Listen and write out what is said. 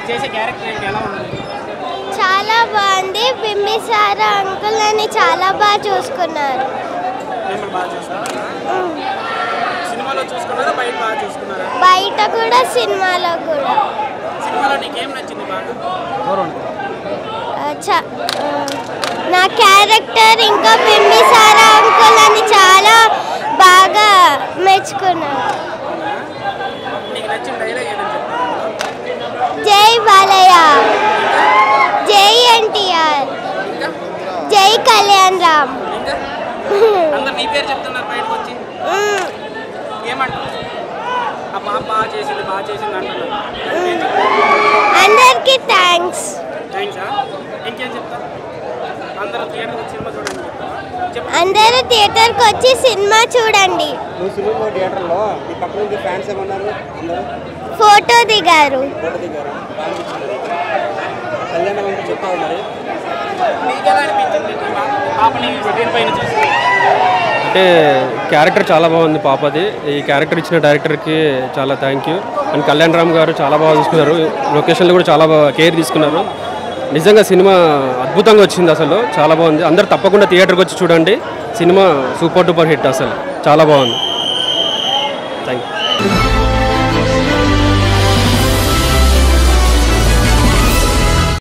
చేసే క్యారెక్టర్ ఏంటి ఎలా ఉంది చాలా బాగుంది బింబిసార అంకుల్ అని చాలా బాగా చూసుకున్నారు మిమ్మల్ని బాగా చూసుకున్నారా సినిమాలో చూసుకున్నారా బయట బాగా చూసుకున్నారా బయట కూడా సినిమాలో కూడా సినిమాలో నీకేం నచ్చింది బాగా ఆ, చ- ఆ, నా క్యారెక్టర్ ఇంకా బింబిసార అంకుల్ అని చాలా బాగా మెచ్చుకున్నారు నీకు నచ్చిన డైలాగ్ ఏంటని చెప్పు జై బాలయ్య జై ఎన్టీఆర్ ఇంకా జై కళ్యాణ్ రామ్ ఇంకా అందరు నీ పేరు చెప్తున్నారు బయటకు వచ్చి మ్మ్. ఏమంటారు ఆ పాప బాగా చేసింది బాగా చేసింది అంటున్నారు అందరికీ థ్యాంక్స్ థ్యాంక్సా ఇంకేం చెప్తారు అందరూ థియేటర్కి వచ్చి సినిమా చూడండి చెప్తారా చెప్పు అందరూ థియేటర్కి వచ్చి సినిమా చూడండి నువ్వు సినిమా థియేటర్లో నీ పక్కన నుంచి ఫ్యాన్స్ ఏమన్నారు అందరూ ఫోటో దిగారు ఫోటో దిగారు బాగా అనిపించింది కళ్యాణం అంటే చెప్పావు మరి మీకు ఎలా అనిపించింది ఈ పా- పాపని స్క్రీన్ పైన చూసి అంటే క్యారెక్టర్ చాలా బాగుంది పాపది ఈ క్యారెక్టర్ ఇచ్చిన డైరెక్టర్కి చాలా thank you and Kalyan Ram గారు చాలా బాగా చూసుకున్నారు లొకేషన్లో కూడా చాలా బాగా కేర్ తీసుకున్నారు నిజంగా సినిమా అద్భుతంగా వచ్చింది అసలు చాలా బాగుంది అందరు తప్పకుండా థియేటర్కి వచ్చి చూడండి సినిమా సూపర్ డూపర్ హిట్ అసలు చాలా బాగుంది థ్యాంక్ యూ